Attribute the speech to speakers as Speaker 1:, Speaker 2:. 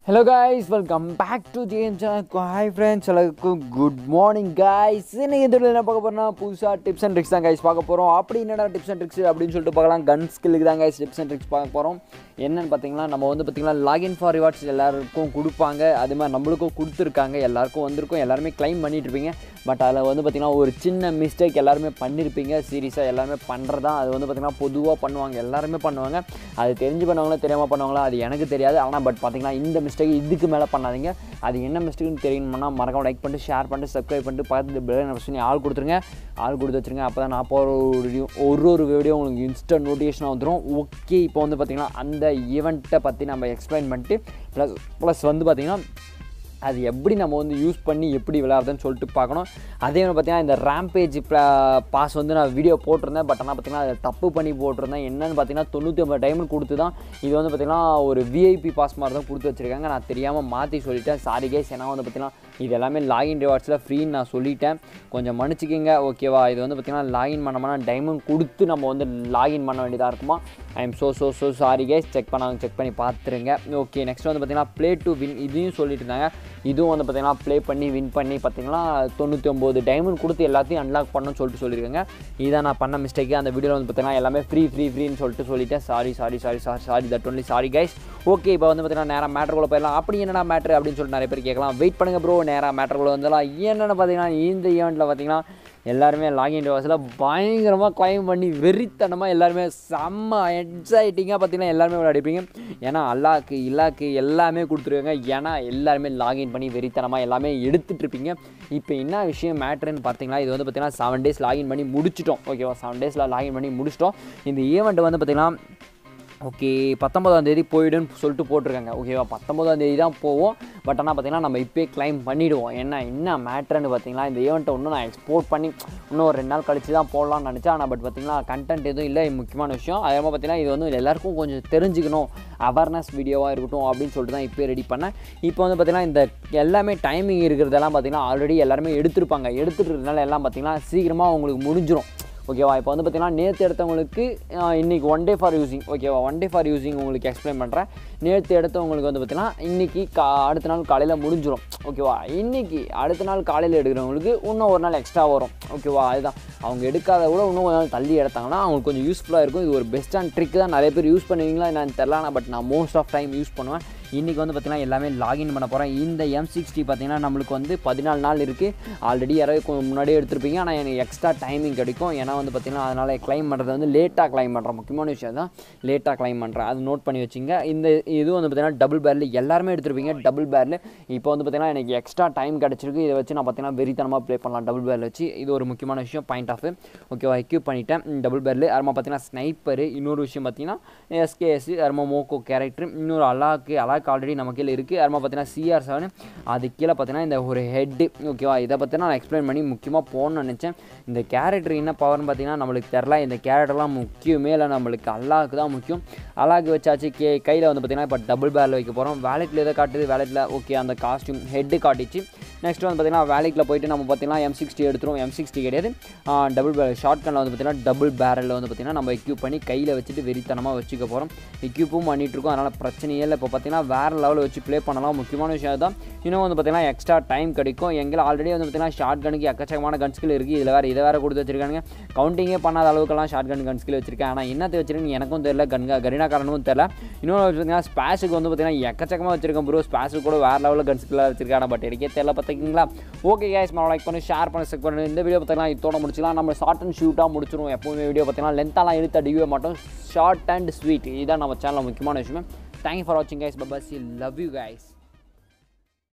Speaker 1: hello guys welcome back to JM channel hi friends எல்லாருக்கும் good morning guys இன்னைக்கு இந்த என்ன பார்க்க போகிறோம்னா புதுசாக டிப்ஸ் அண்ட் ட்ரிக்ஸ் தான் கைஸ் பார்க்க போகிறோம் அப்படி என்னடா டிப்ஸ் அண்ட் ட்ரிக்ஸ் அப்படின்னு சொல்லிட்டு பார்க்கலாம் கன் ஸ்கில்லுக்கு தான் கைஸ் டிப்ஸ் அண்ட் ட்ரிக்ஸ் பார்க்க போகிறோம் என்னன்னு பார்த்தீங்கன்னா நம்ம வந்து பார்த்தீங்கன்னா லாகின் ஃபார் ரிவார்ட்ஸ் எல்லாருக்கும் கொடுப்பாங்க அது மாதிரி நம்மளுக்கும் கொடுத்துருக்காங்க எல்லாருக்கும் வந்திருக்கும் எல்லாருமே க்ளைம் பண்ணிட்டு இருப்பீங்க பட் அதில் வந்து பார்த்தீங்கன்னா ஒரு சின்ன மிஸ்டேக் எல்லாருமே பண்ணியிருப்பீங்க சீரியஸாக எல்லாருமே பண்ணுறதா அது வந்து பார்த்தீங்கன்னா பொதுவாக பண்ணுவாங்க எல்லாருமே பண்ணுவாங்க அது தெரிஞ்சு பண்ணுவாங்களா தெரியாமல் பண்ணுவாங்களா அது எனக்கு தெரியாது ஆனால் பட் பார்த்தீங்கன்னா இந்த மிஸ்டேக் இதுக்கு மேலே பண்ணாதீங்க அது என்ன மிஸ்டேக்னு தெரியணும்னா மறக்காம லைக் பண்ணிட்டு ஷேர் பண்ணிட்டு சப்ஸ்கிரைப் பண்ணிட்டு பார்த்து பெல் சொல்லி ஆள் கொடுத்துருங்க ஆள் கொடுத்து வச்சுருங்க அப்போ தான் நான் போகிற ஒரு வீடியோ ஒரு ஒரு வீடியோ உங்களுக்கு இன்ஸ்டன்ட் நோட்டிஃபிகேஷன் வந்துடும் ஓகே இப்போ வந்து பார்த்தீங்கன்னா அந்த ஈவெண்ட்டை பற்றி நம்ம எக்ஸ்பிளைன் பண்ணிட்டு ப்ளஸ் ப்ளஸ் வந்து பார்த்தீங்கன்னா அது எப்படி நம்ம வந்து யூஸ் பண்ணி எப்படி விளையாடுறதுன்னு சொல்லிட்டு பார்க்கணும் அதே மாதிரி பார்த்தீங்கன்னா இந்த ரேம்பேஜ் பாஸ் வந்து நான் வீடியோ போட்டிருந்தேன் பட் ஆனால் பார்த்தீங்கன்னா அதை தப்பு பண்ணி போட்டிருந்தேன் என்னன்னு பார்த்தீங்கன்னா தொண்ணூற்றி ஒன்பது டைமண்ட் கொடுத்து தான் இது வந்து பார்த்தீங்கன்னா ஒரு விஐபி பாஸ் மாதிரி தான் கொடுத்து வச்சுருக்காங்க நான் தெரியாமல் மாற்றி சொல்லிட்டேன் சாரி கேஸ் ஏன்னா வந்து பார்த்தீங்கன்னா இது எல்லாமே லாகின் ரிவார்ட்ஸில் ஃப்ரீன்னு நான் சொல்லிட்டேன் கொஞ்சம் மன்னிச்சிக்கிங்க ஓகேவா இது வந்து பார்த்தீங்கன்னா லாகின் பண்ணோம்னா டைமண்ட் கொடுத்து நம்ம வந்து லாகின் பண்ண வேண்டியதாக இருக்குமா I'm so so so sorry guys check பண்ணாங்க செக் பண்ணி பார்த்துருங்க ஓகே நெக்ஸ்ட் வந்து பார்த்தீங்கன்னா ப்ளே டு வின் இதையும் சொல்லிட்டு இருந்தாங்க இதுவும் வந்து பார்த்தீங்கன்னா ப்ளே பண்ணி வின் பண்ணி பார்த்தீங்கன்னா தொண்ணூற்றி ஒம்பது டைமண்ட் கொடுத்து எல்லாத்தையும் அன்லாக் பண்ணணும்னு சொல்லிட்டு சொல்லியிருக்காங்க இதான் நான் பண்ண மிஸ்டேக்கு அந்த வீடியோவில் வந்து பார்த்தீங்கன்னா எல்லாமே ஃப்ரீ ஃப்ரீ ஃப்ரீன்னு சொல்லிட்டு சொல்லிட்டேன் sorry sorry sorry sorry sorry that only sorry guys okay இப்போ வந்து பார்த்தீங்கன்னா நேராக மேட்டருக்குள்ளே போயிடலாம் அப்படி என்னடா மேட்ரு அப்படின்னு சொல்லிட்டு நிறைய பேர் கேட்கலாம் வெயிட் பண்ணுங்கள் ப்ரோ நேராக மேட்டருக்குள்ளே வந்தலாம் என்னென்னு பார்த்தீங்கன்னா இந்த ஈவெண்ட்டில் பார்த்தீங்கன்னா எல்லாருமே லாகின் டிவாஸில் பயங்கரமாக கிளைம் பண்ணி வெறித்தனமாக எல்லாருமே செம்ம எக்ஸைட்டிங்காக பார்த்தீங்கன்னா எல்லாருமே விளையாடிப்பீங்க ஏன்னா அல்லாக்கு இல்லாக்கு எல்லாமே கொடுத்துருக்காங்க ஏன்னா எல்லாருமே லாகின் பண்ணி வெறித்தனமாக எல்லாமே எடுத்துகிட்டு இருப்பீங்க இப்போ என்ன விஷயம் மேட்ருன்னு பார்த்தீங்கன்னா இது வந்து பார்த்தீங்கன்னா செவன் டேஸ் லாகின் பண்ணி முடிச்சிட்டோம் ஓகேவா செவன் டேஸில் லாகின் பண்ணி முடிச்சிட்டோம் இந்த ஈவெண்ட் வந்து பார்த்தீங்கன்னா ஓகே பத்தொம்பதாம் தேதி போயிடுன்னு சொல்லிட்டு போட்டிருக்காங்க ஓகேவா பத்தொம்பதாம் தேதி தான் போவோம் பட் ஆனால் பார்த்தீங்கன்னா நம்ம இப்போயே கிளைம் பண்ணிவிடுவோம் என்ன என்ன மேட்ருன்னு பார்த்தீங்கன்னா இந்த ஈவெண்ட்டை இன்னும் நான் எக்ஸ்போர்ட் பண்ணி இன்னும் ஒரு ரெண்டு நாள் கழிச்சு தான் போடலாம்னு நினச்சேன் ஆனால் பட் பார்த்தீங்கன்னா கண்டென்ட் எதுவும் இல்லை முக்கியமான விஷயம் அதே மாதிரி பார்த்தீங்கன்னா இது வந்து எல்லாருக்கும் கொஞ்சம் தெரிஞ்சுக்கணும் அவேர்னஸ் வீடியோவாக இருக்கட்டும் அப்படின்னு சொல்லிட்டு தான் இப்போயே ரெடி பண்ணேன் இப்போ வந்து பார்த்தீங்கன்னா இந்த எல்லாமே டைமிங் இருக்கிறதெல்லாம் பார்த்தீங்கன்னா ஆல்ரெடி எல்லாருமே எடுத்திருப்பாங்க எடுத்துட்டு இருக்கிறதுனால எல்லாம் பார்த்தீங்கன்னா சீக்கிரமாக உங்களுக்கு முடிஞ்சிடும் ஓகேவா இப்போ வந்து பார்த்தீங்கன்னா நேற்று எடுத்தவங்களுக்கு இன்றைக்கி ஒன் டே ஃபார் யூஸிங் ஓகேவா ஒன் டே ஃபார் யூஸிங் உங்களுக்கு எக்ஸ்பிளைன் பண்ணுறேன் நேற்று எடுத்தவங்களுக்கு வந்து பார்த்தீங்கன்னா இன்றைக்கி கா அடுத்த நாள் காலையில் முடிஞ்சிடும் ஓகேவா இன்றைக்கி அடுத்த நாள் காலையில் எடுக்கிறவங்களுக்கு இன்னும் ஒரு நாள் எக்ஸ்ட்ரா வரும் ஓகேவா அதுதான் அவங்க எடுக்காத கூட இன்னும் ஒரு நாள் தள்ளி எடுத்தாங்கன்னா அவங்களுக்கு கொஞ்சம் யூஸ்ஃபுல்லாக இருக்கும் இது ஒரு பெஸ்ட்டான ட்ரிக் தான் நிறைய பேர் யூஸ் பண்ணுவீங்களா என்னன்னு தெரில ஆனால் பட் நான் மோஸ்ட் ஆஃப் டைம் யூஸ் பண்ணுவேன் இன்றைக்கி வந்து பார்த்திங்கன்னா எல்லாமே லாகின் பண்ண போகிறேன் இந்த எம் சிக்ஸ்டி பார்த்திங்கன்னா நம்மளுக்கு வந்து பதினாலு நாள் இருக்குது ஆல்ரெடி யாராவது கொஞ்சம் முன்னாடியே எடுத்திருப்பீங்க ஆனால் எனக்கு எக்ஸ்ட்ரா டைமிங் கிடைக்கும் ஏன்னா வந்து பார்த்திங்கன்னா அதனால் கிளைம் பண்ணுறது வந்து லேட்டாக கிளைம் பண்ணுறேன் முக்கியமான விஷயம் தான் லேட்டாக கிளைம் பண்ணுறேன் அது நோட் பண்ணி வச்சுங்க இந்த இது வந்து பார்த்திங்கன்னா டபுள் பேரில் எல்லாருமே எடுத்திருப்பீங்க டபுள் பேரில் இப்போ வந்து பார்த்திங்கன்னா எனக்கு எக்ஸ்ட்ரா டைம் கிடச்சிருக்கு இதை வச்சு நான் பார்த்திங்கன்னா வெறித்தனமாக ப்ளே பண்ணலாம் டபுள் பேரில் வச்சு இது ஒரு முக்கியமான விஷயம் பாயிண்ட் ஆஃப் ஓகேவா எக்யூப் பண்ணிட்டேன் டபுள் பேரில் அருமா பார்த்திங்கன்னா ஸ்னைப்பரு இன்னொரு விஷயம் பார்த்திங்கன்னா எஸ்கேஎஸ் அருமா மோக்கோ கேரக்டர் இன்னொரு அலாக்கு அலாக்கு ஆல்ரெடி நம்ம கீழே இருக்குது அருமா பார்த்தீங்கன்னா சிஆர் செவன் அது கீழே பார்த்தீங்கன்னா இந்த ஒரு ஹெட்டு ஓகேவா இதை பற்றினா நான் எக்ஸ்பிளைன் பண்ணி முக்கியமாக போகணும்னு நினச்சேன் இந்த கேரக்டர் என்ன பவர்னு பார்த்தீங்கன்னா நம்மளுக்கு தெரில இந்த கேரக்டர்லாம் முக்கியமே இல்லை நம்மளுக்கு அல்லாக்கு தான் முக்கியம் அல்லாக்கு வச்சாச்சு கே கையில் வந்து பார்த்திங்கன்னா இப்போ டபுள் பேரில் வைக்க போகிறோம் வேலெட்டில் எதை காட்டுது வேலெட்டில் ஓகே அந்த காஸ்ட்யூம் ஹெட்டு காட்டிச்சு நெக்ஸ்ட் வந்து பார்த்திங்கன்னா வேலைக்கில் போயிட்டு நம்ம பார்த்திங்கன்னா எம் சிக்ஸ்டி எடுத்துரும் எம் சிக்ஸ்டி கிடையாது டபுள் பேர் ஷார்ட் கனில் வந்து பார்த்திங்கன்னா டபுள் பேரலில் வந்து பார்த்திங்கன்னா நம்ம எக்யூப் பண்ணி கையில் வச்சுட்டு வெறித்தனமாக வச்சுக்க போகிறோம் எக்யூப்பும் பண்ணிகிட்டு இருக்கோம் அதனால் பிரச்சனையே இல்லை இப்போ பார்த்திங்கன்னா வேறு லெவலில் வச்சு ப்ளே பண்ணலாம் முக்கியமான விஷயம் தான் இன்னும் வந்து பார்த்திங்கன்னா எக்ஸ்ட்ரா டைம் கிடைக்கும் எங்களை ஆல்ரெடி வந்து பார்த்திங்கன்னா ஷார்ட் கனுக்கு எக்கச்சக்கமான கன்ஸ்கில் இருக்குது இதில் வேறு இதை வேறு கொடுத்து வச்சிருக்காங்க கவுண்டிங்கே பண்ணாத அளவுக்குலாம் ஷார்ட் கன் கன்ஸ்கில் வச்சிருக்கேன் ஆனால் என்னத்தை வச்சிருக்கேன்னு எனக்கும் தெரியல கன் கரீனாக்காரனும் தெரியல இன்னொன்று பார்த்தீங்கன்னா ஸ்பேஸுக்கு வந்து பார்த்திங்கன்னா எக்கச்சக்கமாக வச்சிருக்கேன் ப்ரோ ஸ்பேஸுக்கு கூட வேறு லெவலில் கன்ஸ்கில் வச்சிருக்காங்க பட் எனக்கே தெரியல பார்த்துக்கிங்களா ஓகே கேஸ் மரம் லைக் பண்ணி ஷேர் பண்ணி செக் பண்ணி இந்த வீடியோ பார்த்தீங்கன்னா இதோட முடிச்சிக்கலாம் நம்ம ஷார்ட் அண்ட் ஷூட்டாக முடிச்சிருவோம் எப்போவுமே வீடியோ பார்த்தீங்கன்னா லென்த்தாலாம் இழுத்து அடிக்கவே மாட்டோம் ஷார்ட் அண்ட் ஸ்வீட் இதுதான் நம்ம சேனலில் முக்கியமான விஷயம் தேங்க்யூ ஃபார் வாட்சிங் கைஸ் பபாஸ் லவ் யூ கைஸ்